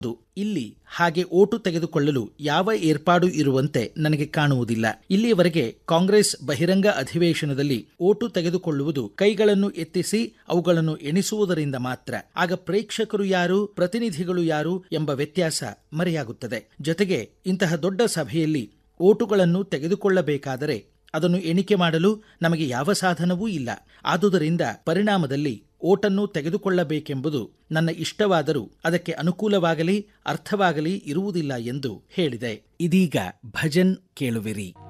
ಇಲ್ಲಿ ಹಾಗೆ ಓಟು ತೆಗೆದುಕೊಳ್ಳಲು ಯಾವ ಏರ್ಪಾಡು ಇರುವಂತೆ ನನಗೆ ಕಾಣುವುದಿಲ್ಲ ಇಲ್ಲಿಯವರೆಗೆ ಕಾಂಗ್ರೆಸ್ ಬಹಿರಂಗ ಅಧಿವೇಶನದಲ್ಲಿ ಓಟು ತೆಗೆದುಕೊಳ್ಳುವುದು ಕೈಗಳನ್ನು ಎತ್ತಿಸಿ ಅವುಗಳನ್ನು ಎಣಿಸುವುದರಿಂದ ಮಾತ್ರ ಆಗ ಪ್ರೇಕ್ಷಕರು ಯಾರು ಪ್ರತಿನಿಧಿಗಳು ಯಾರು ಎಂಬ ವ್ಯತ್ಯಾಸ ಮರೆಯಾಗುತ್ತದೆ ಜೊತೆಗೆ ಇಂತಹ ದೊಡ್ಡ ಸಭೆಯಲ್ಲಿ ಓಟುಗಳನ್ನು ತೆಗೆದುಕೊಳ್ಳಬೇಕಾದರೆ ಅದನ್ನು ಎಣಿಕೆ ಮಾಡಲು ನಮಗೆ ಯಾವ ಸಾಧನವೂ ಇಲ್ಲ ಆದುದರಿಂದ ಪರಿಣಾಮದಲ್ಲಿ ಓಟನ್ನು ತೆಗೆದುಕೊಳ್ಳಬೇಕೆಂಬುದು ನನ್ನ ಇಷ್ಟವಾದರೂ ಅದಕ್ಕೆ ಅನುಕೂಲವಾಗಲಿ ಅರ್ಥವಾಗಲಿ ಇರುವುದಿಲ್ಲ ಎಂದು ಹೇಳಿದೆ ಇದೀಗ ಭಜನ್ ಕೇಳುವಿರಿ